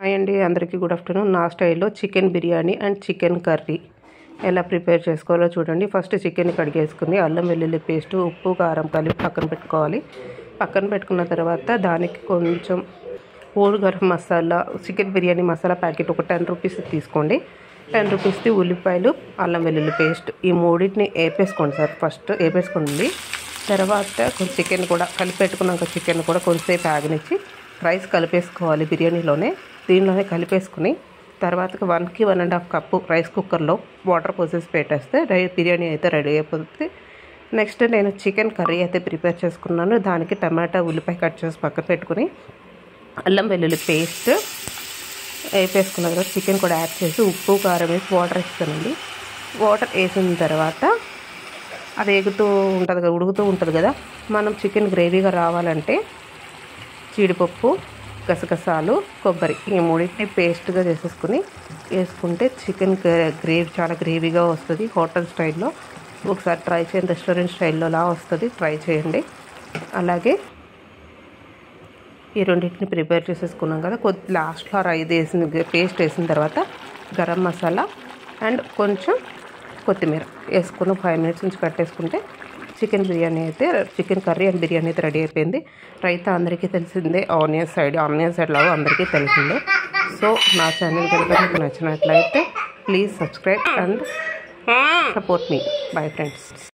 hi అండి అందరికీ good afternoon నా స్టైల్లో chicken biryani and chicken curry ఎలా ప్రిపేర్ చేసుకోవాలో చూడండి ఫస్ట్ చికెన్ కడిగేసుకుని అల్లం వెల్లుల్లి పేస్ట్ ఉప్పు కారం కలిపి పక్కన పెట్టుకోవాలి పక్కన పెట్టుకున్న తర్వాత దానికి కొంచెం whole garam masala chicken biryani masala packet ఒక టెన్ రూపీస్ తీసుకోండి టెన్ రూపీస్ది ఉల్లిపాయలు అల్లం వెల్లుల్లి పేస్ట్ ఈ మూడింటిని వేపేసుకోండి సార్ ఫస్ట్ వేపేసుకోండి తర్వాత కొంచెం చికెన్ కూడా కలిపి పెట్టుకున్నాక చికెన్ కూడా కొంచెంసేపు ఆగనిచ్చి రైస్ కలిపేసుకోవాలి బిర్యానీలోనే దీనిలోనే కలిపేసుకుని తర్వాత వన్కి one and half cup rice కుక్కర్లో వాటర్ పోసేసి పెట్టేస్తే రై బిర్యానీ అయితే రెడీ అయిపోతుంది నెక్స్ట్ నేను చికెన్ కర్రీ అయితే ప్రిపేర్ చేసుకున్నాను దానికి టమాటా ఉల్లిపాయ కట్ చేసి పక్కన పెట్టుకుని అల్లం వెల్లుల్లి పేస్ట్ వేపేసుకున్న తర్వాత చికెన్ కూడా యాడ్ చేసి ఉప్పు కారం వేసి వాటర్ వేస్తానండి వాటర్ వేసిన తర్వాత అది ఎగుతూ ఉంటుంది కదా ఉడుకుతూ ఉంటుంది కదా మనం చికెన్ గ్రేవీగా రావాలంటే జీడిపప్పు గసగసాలు కొబ్బరి ఈ మూడింటిని పేస్ట్గా చేసేసుకుని వేసుకుంటే చికెన్ గ్రేవీ చాలా గ్రేవీగా వస్తుంది హోటల్ స్టైల్లో ఒకసారి ట్రై చేయండి రెస్టారెంట్ స్టైల్లో లా వస్తుంది ట్రై చేయండి అలాగే ఈ రెండింటిని ప్రిపేర్ చేసేసుకున్నాం కదా కొద్ది లాస్ట్లో ఐదు వేసిన పేస్ట్ వేసిన తర్వాత గరం మసాలా అండ్ కొంచెం కొత్తిమీర వేసుకుని ఫైవ్ మినిట్స్ నుంచి కట్టేసుకుంటే చికెన్ బిర్యానీ అయితే చికెన్ కర్రీ అండ్ బిర్యానీ అయితే రెడీ అయిపోయింది రైతా అందరికీ తెలిసిందే ఆనియన్ సైడ్ ఆనియన్ సైడ్ లాగా అందరికీ తెలిసిందే సో నా ఛానల్ కనుక మీకు నచ్చినట్లయితే ప్లీజ్ సబ్స్క్రైబ్ అండ్ సపోర్ట్ మీ బై ఫ్రెండ్స్